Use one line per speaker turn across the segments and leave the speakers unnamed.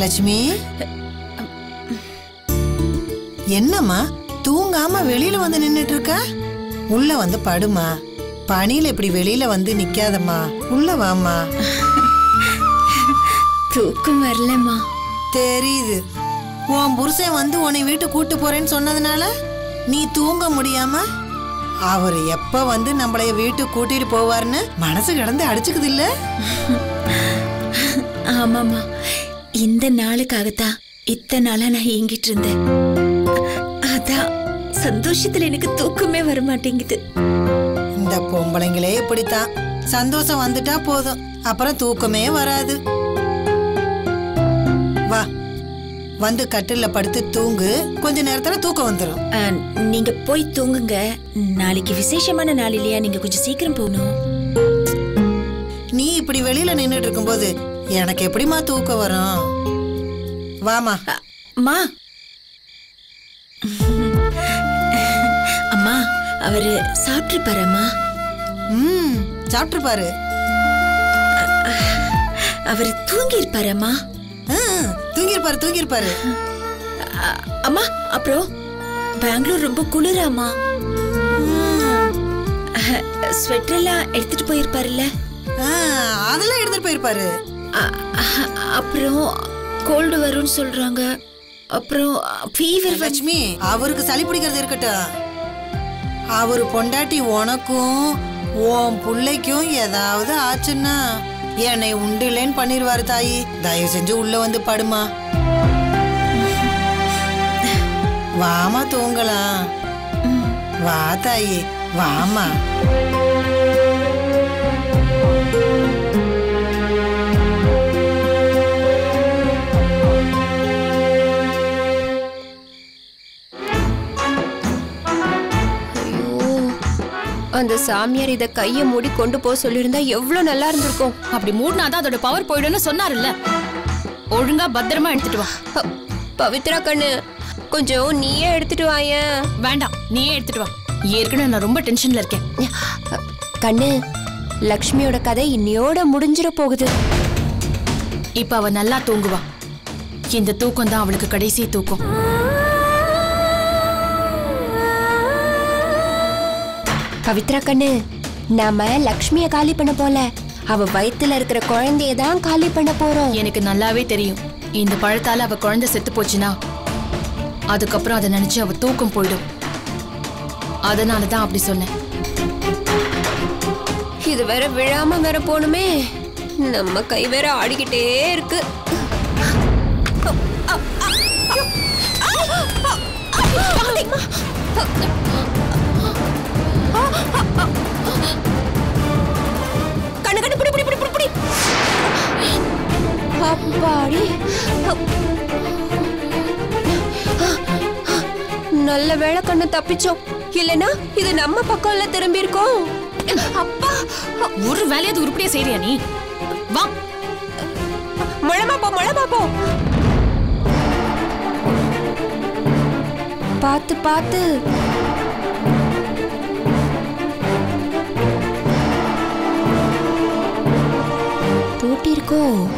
லட்சுமி என்னம்மா தூங்காம வெளியில வந்து நின்னுட்டு இருக்க உள்ள வந்து படுமா பனியில இப்படி வெளியில வந்து நிக்காதம்மா உள்ள வாம்மா
தூக்கம் வரலம்மா
தெரியுது உன் புருஷன் வந்து உன்னை வீட்டுக்கு கூட்டு போறேன்னு சொன்னதுனால நீ தூங்க முடியாம அவர் எப்ப வந்து நம்மளைய வீட்டுக்கு கூட்டிட்டு போவாருன்னு மனசு கிடந்து அடிச்சுக்குது இல்ல
ஆமாம்மா இந்த நாளுக்காகத்தான் இத்தனை நாளா நான் ஏங்கிட்டு இருந்தேன் அதான் சந்தோஷத்துல எனக்கு தூக்கமே வர மாட்டேங்குது
இந்த பொம்பளைங்களே இப்படித்தான் சந்தோஷம் வந்துட்டா போதும் அப்புறம் தூக்கமே வராது வா வந்து கட்டில்ல படுத்து தூங்கு கொஞ்ச நேரத்துல தூக்கம் வந்துடும்
ஆ, நீங்க போய் தூங்குங்க நாளைக்கு விசேஷமான நாள் இல்லையா நீங்க கொஞ்சம் சீக்கிரம் போகணும்
நீ இப்படி வெளியில நின்னுட்டு இருக்கும்போது எனக்கு எப்படிம்மா தூக்கம் வரும் வாமா
அ, அம்மா அம்மா அவரு சாப்பிட்டுருப்பாரம்மா
ம் சாப்பிட்டு பாரு
அவர் தூங்கி இருப்பாரம்மா
தூங்கிருப்பாரு தூங்கிருப்பாரு
அம்மா அப்புறம் பெங்களூர் ரொம்ப குளிராமா ஸ்வெட்டர் எல்லாம் எடுத்துட்டு போயிருப்பாருல்ல
ஆ, அதெல்லாம் எடுத்துட்டு போயிருப்பாரு
அ- அ- அப்புறம் கோல்டு வரும்னு சொல்றாங்க அப்புறம் ஃபீவர்
லட்சுமி அவருக்கு சளி பிடிக்கிறது இருக்கட்டும் அவரு பொண்டாட்டி உனக்கும் உன் புள்ளைக்கும் ஏதாவது ஆச்சுன்னா என்னை உண்டு இல்லைன்னு பண்ணிடுவாரு தாயி தயவு செஞ்சு உள்ள வந்து படுமா வாமா தூங்கலாம் வா தாயி வாமா
ஐயோ அந்த சாமியார் இத கைய மூடி கொண்டு போக சொல்லியிருந்தா எவ்வளவு நல்லா இருந்திருக்கும்
அப்படி மூடினாதான் அதோட பவர் போயிடும்னு சொன்னாருல்ல ஒழுங்கா பத்திரமா எடுத்துட்டு வா
ப- பவித்ரா கண்ணு கொஞ்சம் நீயே எடுத்துட்டு வாயேன்
வேண்டாம் நீயே எடுத்துட்டு வா ஏற்கனவே நான் ரொம்ப டென்ஷன்ல இருக்கேன்
கண்ணு லக்ஷ்மியோட கதை இன்னையோட முடிஞ்சிட போகுது
இப்ப அவ நல்லா தூங்குவா இந்த தூக்கம் தான் அவளுக்கு கடைசி தூக்கம்
பவித்ரா கண்ணு நாம லக்ஷ்மிய காலி பண்ண போல அவ வயித்துல இருக்கிற குழந்தைய தான் காலி பண்ண போறோம்
எனக்கு நல்லாவே தெரியும் இந்த பழத்தால அவ குழந்தை செத்து போச்சுன்னா அதுக்கப்புறம் அதை நினைச்சு அவ தூக்கம் போயிடும் அதனால தான் அப்படி சொன்னேன்
இது வேற விழாம வேற போணுமே நம்ம கை வேற ஆடிக்கிட்டே இருக்கு கண்ணு கண்ணு பிடி பிடி பிடி பிடி பிடி அப்பாடி நல்ல வேளை கண்ணு தப்பிச்சோம் இல்லனா இது நம்ம பக்கம்ல திரும்பி இருக்கோம் அப்பா
ஒரு வேலையாவது உருப்படியா செய்றியா நீ வா
மழை பாப்போ மழை பாப்போ பார்த்து பார்த்து பூட்டி இருக்கோ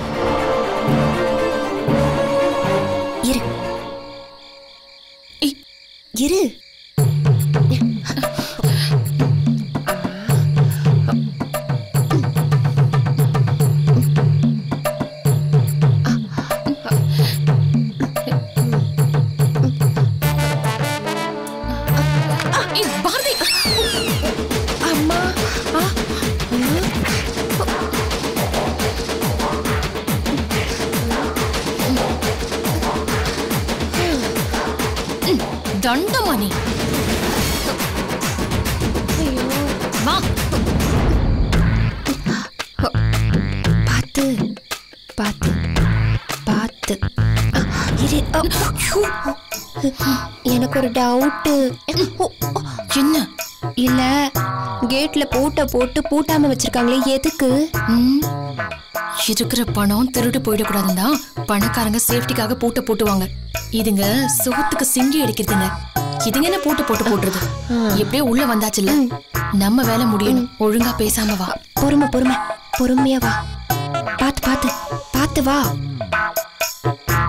இரு
ஏய்,
இரு
ஏய், பாரதி
அம்மா ஆ,
தண்டமா நீ வா
பார்த்து பார்த்து பார்த்து அ, இரு அ, ஐயோ. எனக்கு ஒரு டவுட்டு
என்ன
இல்ல கேட்ல பூட்டை போட்டு பூட்டாம வச்சிருக்காங்களே எதுக்கு
ம், இருக்கிற பணம் திருட்டு போயிடக்கூடாதுன்னு தான் பணக்காரங்க சேஃப்டிக்காக பூட்டை போட்டுவாங்க இதுங்க சோத்துக்கு சிங்கி அடிக்கிறதுங்க இதுங்க என்ன பூட்டு போட்டு போட்டுருது எப்படியோ உள்ள வந்தாச்சுல்ல நம்ம வேலை முடியணும் ஒழுங்கா பேசாம வா
பொறுமை பொறுமை பொறுமையா வா பார்த்து பார்த்து பார்த்து வா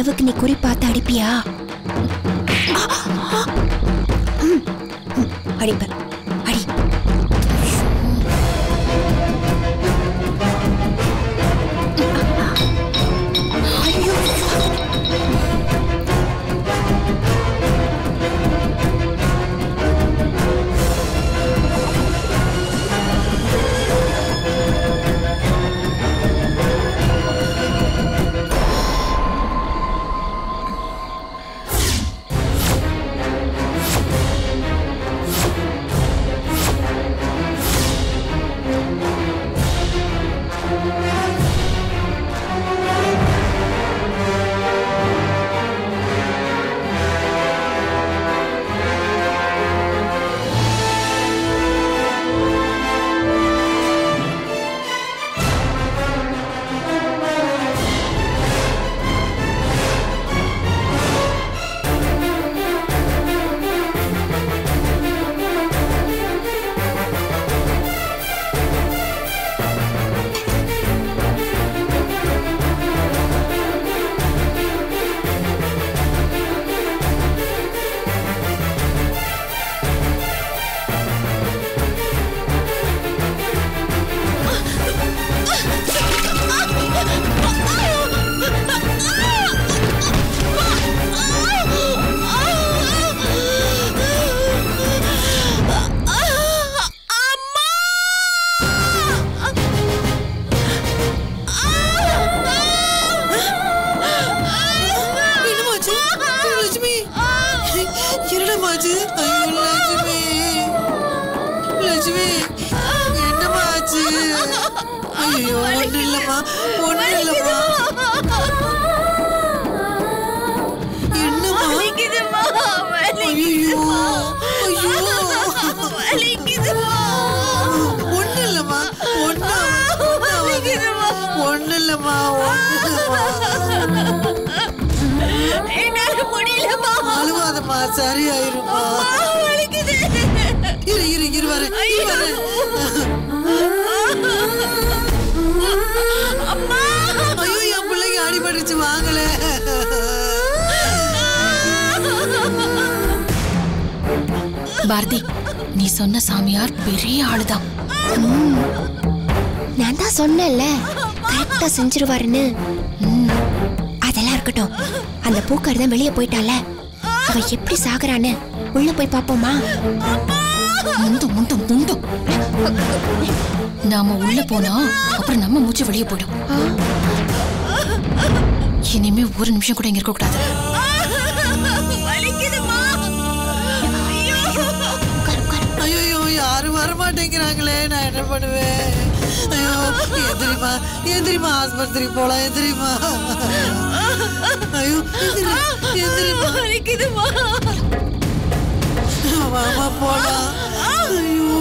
அளவுக்கு நீ குறி பார்த்து அடிப்பியா ம், ம், அடிப்ப அடி
என்னமாச்சு லட்சுமி என்னமாச்சு ஐயோ லட்சுமி லட்சுமி என்னமாச்சு ஐயோ ஒண்ணு இல்லம்மா ஒண்ணு இல்லம்மா என்னம்மா ஐயோ ஐயோ ஒண்ணு இல்லம்மா ஒண்ணு ஒண்ணு இல்லம்மா அழுவாதம்மா சரியாயிரும்மா இரு இரு இரு வர இரு வர ஐயோ என் பிள்ளைங்க அடிபட்டுச்சு வாங்கல
பாரதி நீ சொன்ன சாமியார் பெரிய ஆளுதான்
நான் தான் சொன்னேன்ல கரெக்டா செஞ்சிருவாருன்னு
ம்,
அதெல்லாம் இருக்கட்டும் அந்த பூக்காரி தான் வெளியே போயிட்டால அவ எப்படி சாகுறான்னு உள்ள போய் பாப்போமா
முண்டும் முண்டும் முண்டும் நாம உள்ள போனா அப்புறம் நம்ம மூச்சு வெளியே போயிடும் இனிமே ஒரு நிமிஷம் கூட இங்க இருக்க கூடாது
ஐயோ யாரும் வர மாட்டேங்கிறாங்களே நான் என்ன பண்ணுவேன் ஐயோ எந்திரிமா எந்திரிமா ஆஸ்பத்திரி போலாம் எந்திரிமா ஐயோ எந்திரி எந்திரிமா வாமா போலாம் ஐயோ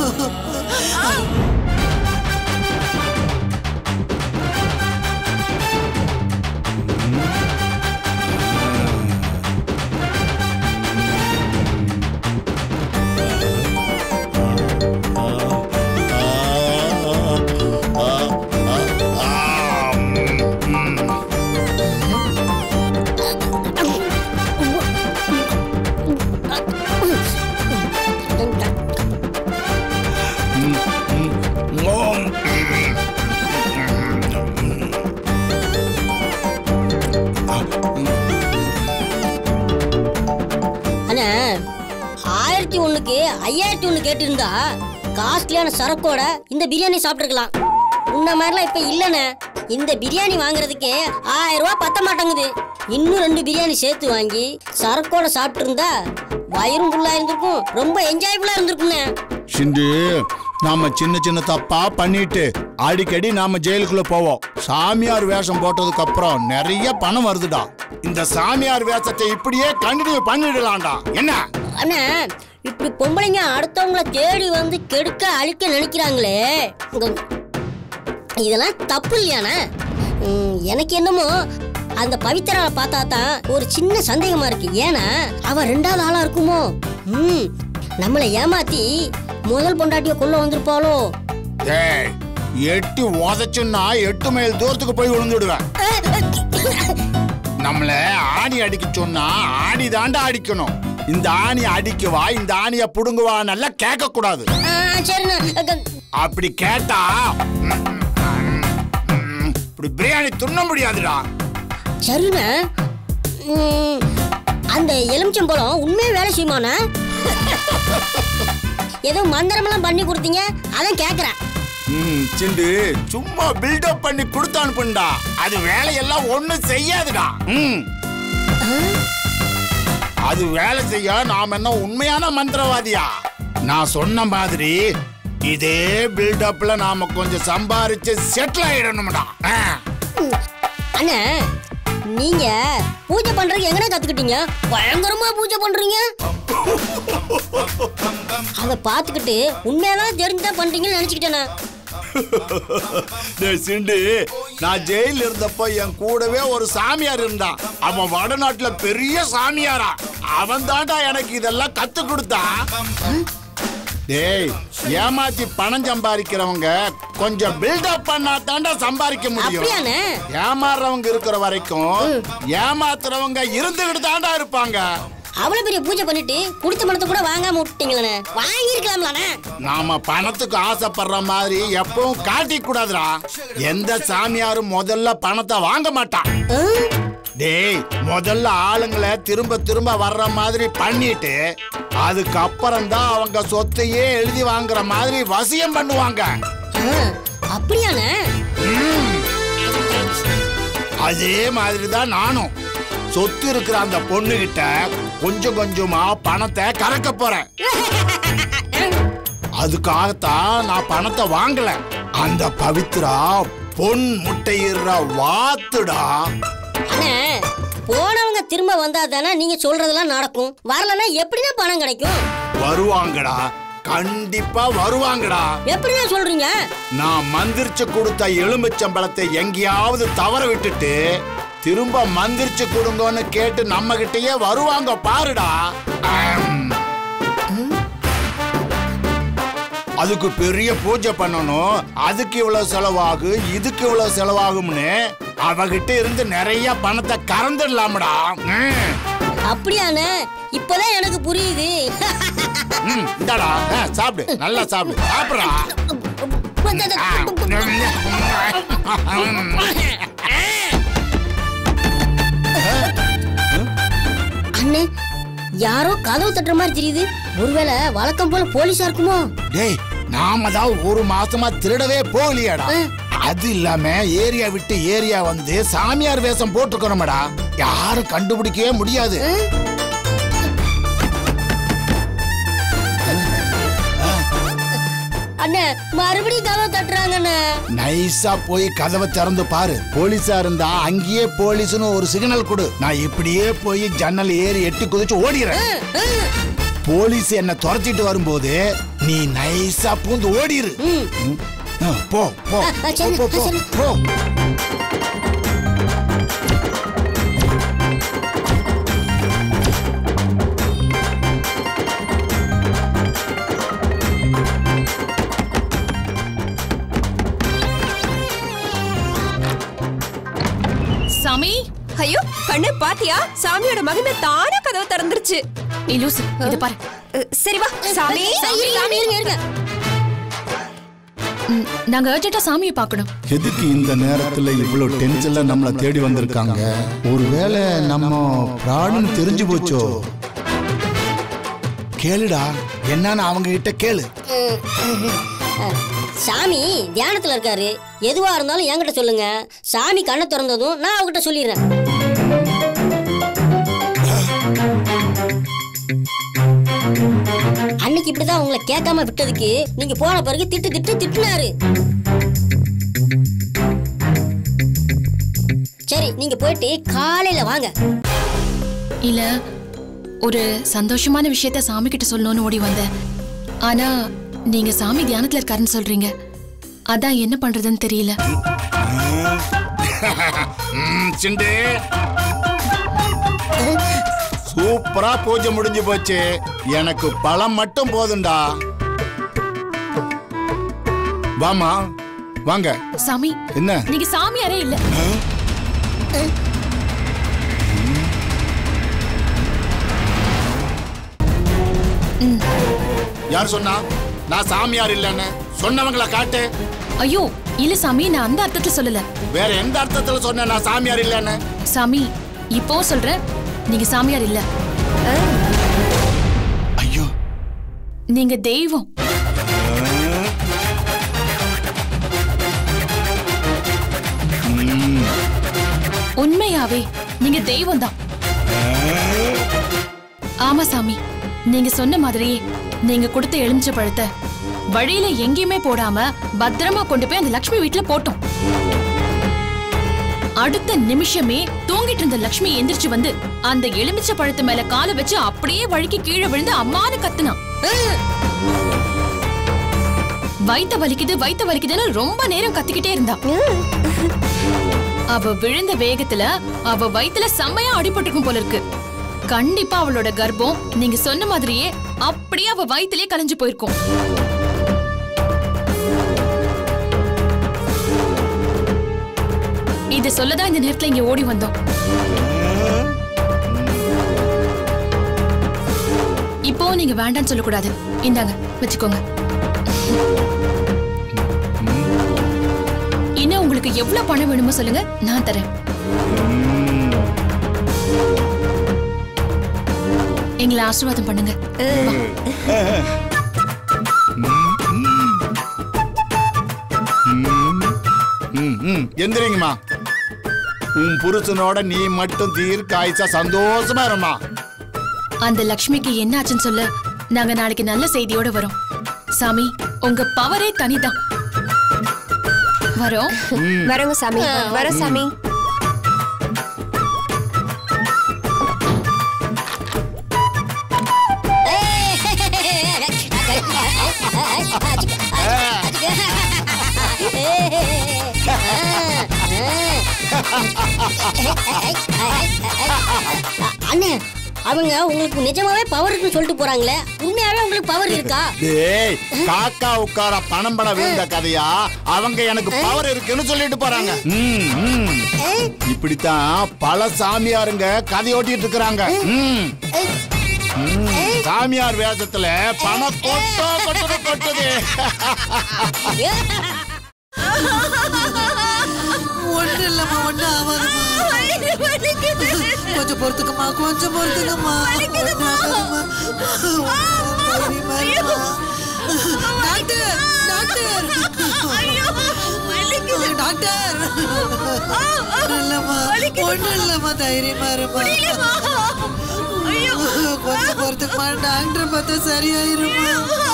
அண்ணா ஆயிரத்தி ஒண்ணுக்கு ஐயாயிரத்தி ஒண்ணு கேட்டிருந்தா காஸ்ட்லியான சரக்கோட இந்த பிரியாணி சாப்பிட்டுருக்கலாம் உன்ன மாதிரிலாம் இப்ப இல்லண்ணே இந்த பிரியாணி வாங்குறதுக்கே ஆயிரம் ரூபாய் பத்த மாட்டேங்குது இன்னும் ரெண்டு பிரியாணி சேர்த்து வாங்கி சரக்கோட சாப்பிட்டு இருந்தா வயிறும் ஃபுல்லா இருந்திருக்கும் ரொம்ப என்ஜாய்ஃபுல்லா இருந்திருக்குண்ணே
சிந்து நாம சின்ன சின்ன தப்பா பண்ணிட்டு அடிக்கடி நாம ஜெயிலுக்குள்ள போவோம் சாமியார் வேஷம் போட்டதுக்கு அப்புறம் நிறைய பணம் வருதுடா இந்த சாமியார் வேஷத்தை இப்படியே கண்டினியூ பண்ணிடலாம்டா என்ன
அண்ணா இப்படி பொம்பளைங்க அடுத்தவங்கள தேடி வந்து கெடுக்க அழிக்க நினைக்கிறாங்களே உங்க- இதெல்லாம் தப்பு இல்லையாண்ணா ம், எனக்கு என்னமோ அந்த பவித்ராவை பார்த்தா தான் ஒரு சின்ன சந்தேகமா இருக்கு ஏன்னா அவ ரெண்டாவது ஆளா இருக்குமோ ம் நம்மளை ஏமாத்தி முதல் பொண்டாட்டிய கொல்ல வந்திருப்பாளோ
நம்மள ஆணி அடிக்க சொன்னா ஆணி தாண்டா அடிக்கணும் இந்த ஆணி அடிக்கவா இந்த ஆணிய புடுங்குவா நல்லா கேட்க கூடாது
ஆ, சரிண்ணா அக்க-
அப்படி கேட்டா ம், ம், ம், இப்படி பிரியாணி துண்ண முடியாதுடா
சரிண்ணா ம், அந்த எலுமிச்சம்பழம் உண்மையே வேலை செய்யுமாண்ணா ஏதோ மந்திரமெல்லாம் பண்ணி கொடுத்தீங்க அதான் கேட்குறேன்
ம், சிண்டு சும்மா பில்டப் பண்ணி கொடுத்து அனுப்புண்டா அது வேலையெல்லாம் ஒண்ணும் செய்யாதுடா ம். அது வேலை செய்ய நாம என்ன உண்மையான மந்திரவாதியா நான் சொன்ன மாதிரி இதே பில்டப்ல நாம கொஞ்சம் சம்பாரிச்சு செட்டில் ஆயிடணும்டா ஆ.
அண்ணா நீங்க பூஜை பண்றதுக்கு எங்கடா கத்துக்கிட்டீங்க பயங்கரமா பூஜை பண்றீங்க அத பாத்துக்கிட்டு உண்மையாதான் தெரிஞ்சுதான் பண்றீங்கன்னு நினைச்சுக்கிட்டேண்ணா
டேய் சிண்டு நான் ஜெயில இருந்தப்போ என் கூடவே ஒரு சாமியார் இருந்தான் அவன் வடநாட்டுல பெரிய சாமியாரா அவன் தாண்டா எனக்கு இதெல்லாம் கத்து கொடுத்தான் டேய் ஏமாத்தி பணம் சம்பாதிக்கிறவங்க கொஞ்சம் பில்டப் பண்ணா தாண்டா சம்பாதிக்க முடியும்
அப்படியாண்ணே
ஏமாறுறவங்க இருக்கிற வரைக்கும் ஏமாத்துறவங்க இருந்துகிட்டு தாண்டா இருப்பாங்க
அவ்வளவு பெரிய பூஜை பண்ணிட்டு குடித்த மனத்தை கூட வாங்காம விட்டீங்களே வாங்கியிருக்கலாம்லண்ணே
நாம பணத்துக்கு ஆசைப்படுற மாதிரி எப்பவும் காட்டிக்க கூடாதுடா எந்த சாமியாரும் முதல்ல பணத்தை வாங்க மாட்டான் டேய் முதல்ல ஆளுங்களை திரும்ப திரும்ப வர்ற மாதிரி பண்ணிட்டு அதுக்கப்புறம் தான் அவங்க சொத்தையே எழுதி வாங்குற மாதிரி வசியம் பண்ணுவாங்க
அப்படியாண்ணே
அதே மாதிரி தான் நானும் சொத்து இருக்கிற அந்த பொண்ணுகிட்ட கொஞ்சம் கொஞ்சமா பணத்தை கறக்க போறேன் அதுக்காகத்தான் நான் பணத்தை வாங்கல அந்த பவித்ரா பொன் முட்டையிடுற வாத்துடா
அண்ணே போனவங்க திரும்ப வந்தா தானே நீங்க சொல்றதெல்லாம் நடக்கும் வரலன்னா எப்படிண்ணா பணம் கிடைக்கும்
வருவாங்கடா கண்டிப்பா வருவாங்கடா
எப்படிண்ணா சொல்றீங்க
நான் மந்திரிச்சு கொடுத்த எலுமிச்சம்பழத்தை எங்கேயாவது தவற விட்டுட்டு திரும்ப மந்திரிச்சு கொடுங்கன்னு கேட்டு நம்ம கிட்டயே வருவாங்க பாருடா ஆம். அதுக்கு பெரிய பூஜை பண்ணணும் அதுக்கு இவ்வளவு செலவாகு இதுக்கு இவ்வளவு செலவாகும்னு அவகிட்ட இருந்து நிறைய பணத்தை கறந்துடலாம்டா ம்.
அப்படியாண்ணே இப்பதான் எனக்கு புரியுது
ம், இந்தாடா ஆ, சாப்பிடு நல்லா சாப்பிடு சாப்பிடுறா
அண்ணே யாரோ கதவு தட்டுற மாதிரி தெரியுது ஒருவேளை வழக்கம் போல போலீஸா இருக்குமோ
டேய் நாம தான் ஒரு மாசமா திருடவே போகலையாடா அது இல்லாம ஏரியா விட்டு ஏரியா வந்து சாமியார் வேஷம் போட்டுக்கிறோமடா யாரும் கண்டுபிடிக்கவே முடியாது
அண்ணே மறுபடியும் கதவு தட்டுறாங்கண்ணே
நைஸா போய் கதவை திறந்து பாரு போலீஸா இருந்தா அங்கேயே போலீஸ்னு ஒரு சிக்னல் கொடு நான் இப்படியே போய் ஜன்னல் ஏறி எட்டி குதிச்சு ஓடிடுறேன் போலீஸ் என்ன துரத்திட்டு வரும்போது நீ நைஸா பூந்து ஓடிரு ம். ஆ, போ போ
ஆ, சரி,
போ, போ,
சரி.
போ
சாமி
ஐயோ கண்ணு பாத்தியா சாமியோட மகிமை தானா கதவு திறந்துருச்சு
நீ லூசு இத பாரு
அ, சரி வா சாமி
இருங்க, இருங்க, இருங்க, இருங்க.
ம், நாங்க அர்ஜென்ட்டா சாமியை பார்க்கணும்
எதுக்கு இந்த நேரத்துல இவ்வளவு டென்ஷன்ல நம்மள தேடி வந்திருக்காங்க ஒருவேளை நம்ம பிராடுன்னு தெரிஞ்சு போச்சோ கேளுடா என்னன்னு அவங்க கிட்ட கேளு
சாமி தியானத்துல இருக்காரு எதுவா இருந்தாலும் என்கிட்ட சொல்லுங்க சாமி கண்ணை திறந்ததும் நான் அவகிட்ட சொல்லிடுறேன் அன்னைக்கு இப்படிதான் உங்களை கேட்காம விட்டதுக்கு நீங்க போன பிறகு திட்டு திட்டு திட்டுனாரு சரி நீங்க போயிட்டு காலையில வாங்க
இல்ல ஒரு சந்தோஷமான விஷயத்த சாமி கிட்ட சொல்லணும்னு ஓடி வந்தேன் ஆனா நீங்க சாமி தியானத்துல இருக்காருன்னு சொல்றீங்க அதான் என்ன பண்றதுன்னு தெரியல
ம், சிண்டு சூப்பரா பூஜை முடிஞ்சு போச்சு எனக்கு பழம் மட்டும் போதும்டா வாமா வாங்க
சாமி
என்ன
நீங்க சாமியாரே இல்ல
யார் சொன்னா நான் சாமியார் இல்லைன்னு சொன்னவங்கள காட்டு
ஐயோ இல்ல சாமி நான் அந்த அர்த்தத்துல சொல்லல
வேற எந்த அர்த்தத்துல சொன்னேன் நான் சாமியார் இல்லைன்னு
சாமி இப்போ சொல்றேன் நீங்க சாமியார் இல்ல
ஐயோ
நீங்க தெய்வம் உண்மையாவே நீங்க தெய்வம் தான் ஆமா சாமி நீங்க சொன்ன மாதிரியே நீங்க கொடுத்த எலுமிச்சை பழத்தை வழியில எங்கேயுமே போடாம பத்திரமா கொண்டு போய் அந்த லக்ஷ்மி வீட்டுல போட்டோம் அடுத்த நிமிஷமே தூங்கிட்டு இருந்த லக்ஷ்மி எந்திரிச்சு வந்து அந்த எலுமிச்சை பழத்து மேல காலை வச்சு அப்படியே வழுக்கி கீழே விழுந்து அம்மானு கத்துனான் வயித்த வலிக்குது வயித்த வலிக்குதுன்னு ரொம்ப நேரம் கத்திக்கிட்டே இருந்தா அவ விழுந்த வேகத்துல அவ வயித்துல செம்மையா அடிபட்டிருக்கும் போல இருக்கு கண்டிப்பா அவளோட கர்ப்பம் நீங்க சொன்ன மாதிரியே அப்படியே அவ வயித்திலே கலைஞ்சு போயிருக்கும் இத சொல்லதான் இந்த நேரத்துல இங்க ஓடி வந்தோம் இப்போ நீங்க வேண்டாம்னு சொல்லக்கூடாது இந்தாங்க வச்சுக்கோங்க இன்னும் உங்களுக்கு எவ்வளவு பணம் வேணுமோ சொல்லுங்க நான் தரேன் எங்களை ஆசீர்வாதம் பண்ணுங்க வா.
ம் ம் எந்திரிங்கம்மா உன் புருஷனோட நீ மட்டும் தீர்க்காய்ச்சா சந்தோஷமா இருமா
அந்த லக்ஷ்மிக்கு என்ன ஆச்சுன்னு சொல்ல நாங்க நாளைக்கு நல்ல செய்தியோட வரோம் சாமி உங்க பவரே தனிதான் வரோம்
வரோங்க சாமி வரோம் சாமி
அண்ணே அவங்க உங்களுக்கு நிஜமாவே பவர் இருக்குன்னு சொல்லிட்டு போறாங்களே உண்மையாவே உங்களுக்கு பவர் இருக்கா
டேய் காக்கா உட்கார பணம் பணம் விழுந்த கதையா அவங்க எனக்கு பவர் இருக்குன்னு சொல்லிட்டு போறாங்க ம், ம். இப்படித்தான் பல சாமியாருங்க கதை ஓட்டிட்டு இருக்கிறாங்க ம். ம். சாமியார் வேஷத்துல பணம் கொட்டோ கொட்டுது கொட்டுது
ஒண்ணு இல்லம்மா ஒண்ணு ஆகாதும்மா கொஞ்சம் பொறுத்துக்கம்மா கொஞ்சம் பொறுத்துக்கம்மா ஒண்ணும் ஆகாதும்மா. தைரியமா இரும்மா. டாக்டர் டாக்டர் டாக்டர் இல்லம்மா ஒண்ணும் இல்லம்மா தைரியமா இருமா கொஞ்சம் பொறுத்துக்கம்மா டாக்டர் பார்த்தா சரியாயிருமா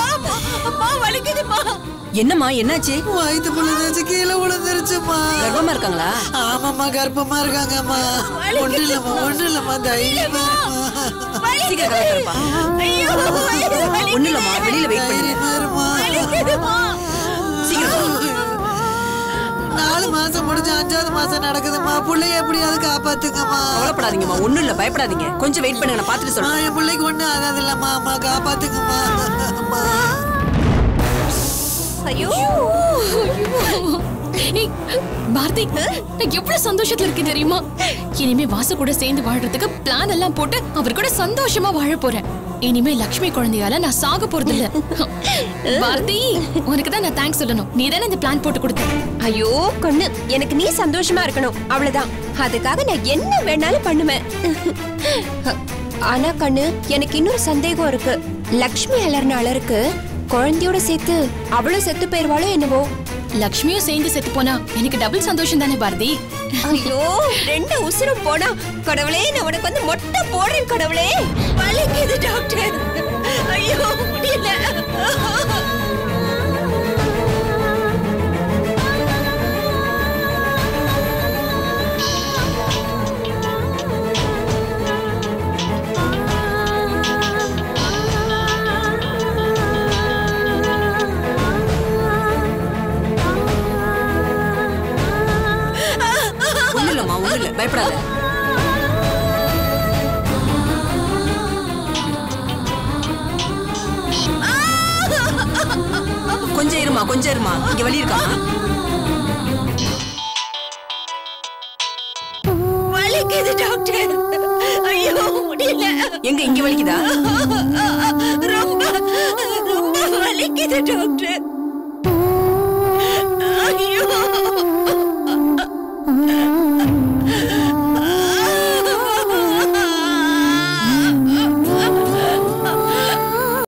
என்னம்மா என்னாச்சு
வயிற்று புள்ளதாச்சு கீழே விழுந்துருச்சுமா
கர்ப்பமா இருக்காங்களா
ஆமாம்மா கர்ப்பமா இருக்காங்கம்மா ஒண்ணு இல்லம்மா ஒண்ணு இல்லம்மா தைரியமா இரும்மா.
சீக்கிரம் கதை திறப்பா. ஒண்ணும் இல்லம்மா வெளியில வெயிட் பண்ணுங்க
தைரியமா இரும்மா.
சீக்கிரம்
நாலு மாசம் முடிஞ்சு அஞ்சாவது மாசம் நடக்குதும்மா புள்ளைய எப்படியாவது காப்பாத்துங்கம்மா
கவலைப்படாதீங்கம்மா ஒண்ணும் இல்ல பயப்படாதீங்க கொஞ்சம் வெயிட் பண்ணுங்க நான் பாத்துட்டு
அம்மா,
சொல்றேன்
என் பிள்ளைக்கு ஒண்ணு ஆகாது இல்லம்மா அம்மா காப்பாத்துங்கம்மா அம்மா
ஐயோ
ஏய், பாரதி நான் எவ்வளவு சந்தோஷத்துல இருக்கேன் தெரியுமா இனிமே வாசு கூட சேர்ந்து வாழ்றதுக்கு பிளான் எல்லாம் போட்டு அவர் கூட சந்தோஷமா வாழ போறேன் இனிமே லக்ஷ்மி குழந்தையால நான் சாக போறது இல்ல பாரதி உனக்கு தான் நான் தேங்க்ஸ் சொல்லணும் நீ தானே இந்த பிளான் போட்டு கொடுத்த
ஐயோ கண்ணு எனக்கு நீ சந்தோஷமா இருக்கணும் அவ்வளவுதான் அதுக்காக நான் என்ன வேணாலும் பண்ணுவேன் ஆனா கண்ணு எனக்கு இன்னொரு சந்தேகம் இருக்கு லக்ஷ்மி அலர்ன அலருக்கு குழந்தையோட சேர்த்து அவளும் செத்து போயிருவாளோ என்னவோ
லக்ஷ்மியும் சேர்ந்து செத்து போனா எனக்கு டபுள் சந்தோஷம் தானே பாரதி
ஐயோ ரெண்டு உசுரும் போனா கடவுளே நான் உனக்கு வந்து மொட்டை போடுறேன் கடவுளே வலிக்குது டாக்டர் ஐயோ முடியல
ஒண்ணும் இல்லம்மா ஒண்ணும் இல்ல பயப்படாத கொஞ்சம் இருமா கொஞ்சம் இருமா இங்க வலி இருக்காமா
வலிக்குது டாக்டர் ஐயோ முடியல
எங்க இங்க வலிக்குதா
ரொம்ப ரொம்ப
வலிக்குது டாக்டர்